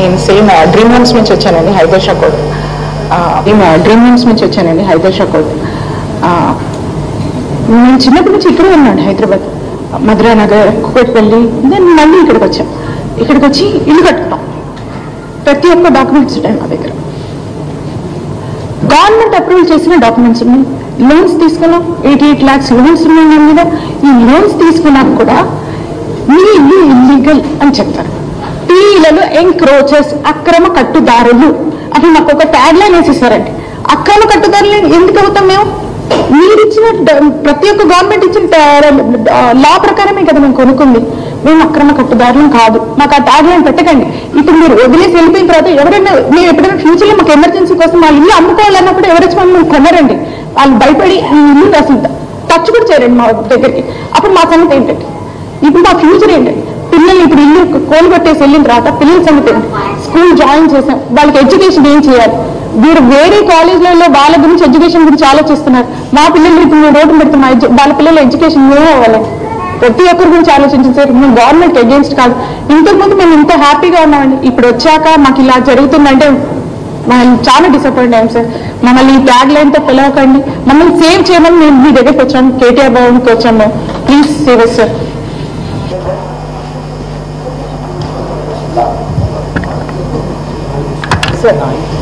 నేను same dream homes నుంచి వచ్చానండి హైదరాబాద్ కోట్ మేము డ్రీమ్ హోమ్స్ నుంచి వచ్చానండి హైదరాబాద్ కోట్ నేను చిన్నప్పటి నుంచి ఇక్కడే ఉన్నాను హైదరాబాద్ మధురా నగర్ కుకట్పల్లి నేను మళ్ళీ ఇక్కడికి వచ్చాం ఇక్కడికి వచ్చి ఇల్లు కట్టుకున్నాం ప్రతి ఒక్క డాక్యుమెంట్స్ ఉంటాయి మా దగ్గర గవర్నమెంట్ అప్రూవల్ చేసిన డాక్యుమెంట్స్ ఉన్నాయి లోన్స్ తీసుకున్నాం ఎయిటీ ఎయిట్ ల్యాక్స్ లోన్స్ ఉన్నాయి నా మీద ఈ లోన్స్ తీసుకున్నాక కూడా మీ ఇల్లు ఇల్లీగల్ అని చెప్తారు టీలలో ఎంక్రోచెస్ అక్రమ కట్టుదారులు అని మాకు ఒక ట్యాగ్ లైన్ వేసేసారండి అక్రమ కట్టుదారులు ఎందుకు అవుతాం మేము మీరు ఇచ్చిన డ- ప్రతి ఒక్క గవర్నమెంట్ ఇచ్చిన లా ప్రకారమే కదా మేము కొనుక్కుంది మేము అక్రమ కట్టుదారులం కాదు మాకు ఆ ట్యాగ్ లైన్ పెట్టకండి ఇప్పుడు మీరు వదిలేసి వెళ్ళిపోయిన తర్వాత ఎవరైనా మేము ఎప్పుడైనా ఫ్యూచర్ లో మాకు ఎమర్జెన్సీ కోసం మా ఇల్లు అమ్ముకోవాలన్నప్పుడు ఎవరు వచ్చి మమ్మల్ని కొనరండి వాళ్ళు భయపడి ఈ ఇల్లు అసలు టచ్ కూడా చేయరండి మా దగ్గరికి అప్పుడు మా సంగతి ఏంటండి ఇప్పుడు మా ఫ్యూచర్ ఏంటండి పిల్లల్ని ఇప్పుడు ఇల్లు కోలు కొట్టేసి వెళ్ళిన తర్వాత పిల్లల సంగతి ఏంటి స్కూల్ జాయిన్ చేసాం వాళ్ళకి ఎడ్యుకేషన్ ఏం చేయాలి వీరు వేరే కాలేజ్లలో వాళ్ళ గురించి ఎడ్యుకేషన్ గురించి ఆలోచిస్తున్నారు మా పిల్లలు ఇప్పుడు మేము రోడ్డు పెడుతున్నాం మా ఎడ్యు- వాళ్ళ పిల్లల ఎడ్యుకేషన్ ఏమో అవ్వాలి ప్రతి ఒక్కరి గురించి ఆలోచించారు సార్ మేము గవర్నమెంట్ అగేన్స్ట్ కాదు ఇంతకుముందు మేము ఇంత హ్యాపీగా ఉన్నామండి ఇప్పుడు వచ్చాక మాకు ఇలా జరుగుతుందంటే మనం చాలా డిసప్పాయింట్ అయ్యాం సార్ మమ్మల్ని ఈ ట్యాగ్ లైన్తో పిలవకండి మమ్మల్ని సేవ్ చేయమని మేము మీ దగ్గరికి వచ్చాం కేటీఆర్ భవన్కి వచ్చాం మేము ప్లీజ్ సేవ్ సార్ సార్